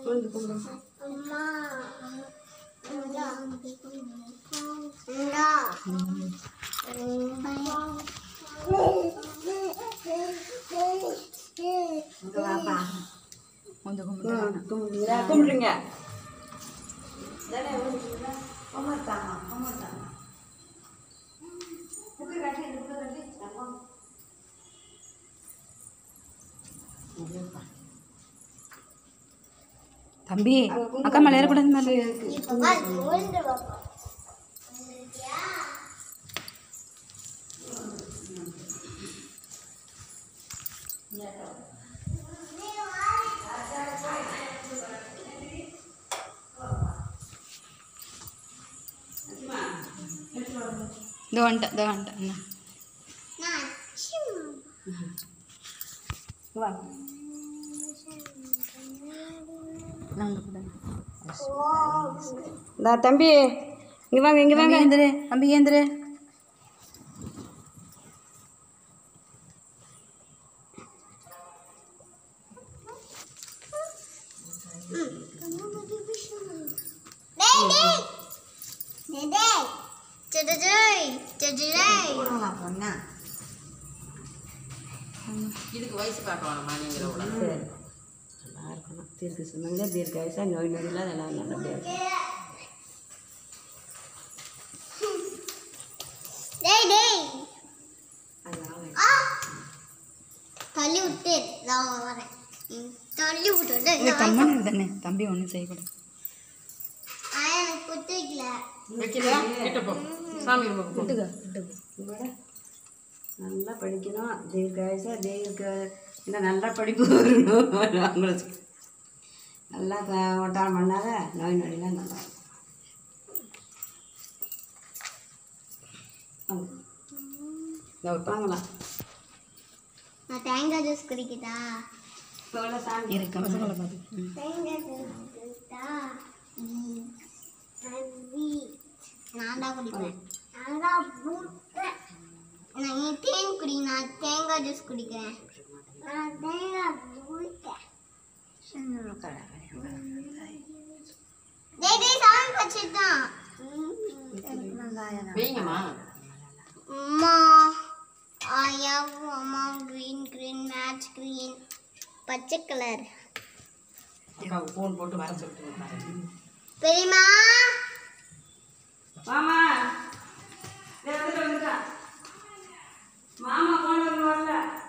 அம்மா இந்தா. இந்தா. கொஞ்சம் கும்பிட்டு கும்பிடுறா கும்பிடுங்க தம்பி அக்கா மேலே ஏறக்கூடாது மேலே இப்ப விழுந்து பாப்பா இதோ வந்துட்டேன் இதோ வந்துட்டேன் அண்ணா. நான் அச்சிம்மா. வா நாங்க கூட இந்தா தம்பி இங்கே வாங்க இங்கே வாங்க தம்பி ஏந்திரு தம்பி ஏந்திரு டேய், டேய். டேய், டேய். டேய், டேய், டேய், டேய். இதுக்கு வயசு பார்க்க வேணாமா நீங்கள கூட சரி நல்லா இருக்கணும் தீர்க்க சொன்னாங்க தீர்க்காயசா நோய் நொடியெல்லாம் எல்லாம் நல்லபடியாக இருக்கும் டேய், டேய். அதனால ஆ. தள்ளி விட்டு நான் வரேன் ம், தள்ளி விட்டு டேய், இது நான் கம்மன் தானே தம்பி ஒன்றும் செய்யக்கூடாது ஆ, எனக்கு குத்து வைக்கல வைக்கலையா கிட்ட போ சாமி ரூமுக்கு போ இவட நல்லா படிக்கணும் தீர்க்காயசா தீர்க்க இன்னும் நல்லா படிப்பு வரணும் அவங்களுக்கு நல்லா க- ஒட்டாரம் பண்ணாத நோய் நொடியெல்லாம் நல்லா இருக்கும் வாங்க. வாங்கலாம் நான் தேங்காய் ஜூஸ் குடிக்கிட்டா தோலை சாமி இரு கம்மனை பார்த்து ம். தேங்காய் ஜூஸ் குடிக்கிட்டா ம். தம்பி. நான் தான் குடிப்பேன் நான் தான் பூட்டேன். நான் நீ தேன் குடி நான் தேங்காய் ஜூஸ் குடிக்கிறேன் நான் தேங்காய் பூட்டேன் டேய் டேய் சாமி பச்சிட்டான் வைங்கம்மா அம்மா I have அம்மா green green match green பச்சை கலர் அக்காவுக்கு ஃபோன் போட்டு வர சொல்லிட்டு இருக்காங்க. பெரியம்மா மாமா இதோ வந்துட்டு வந்துட்டா மாமா போன வரல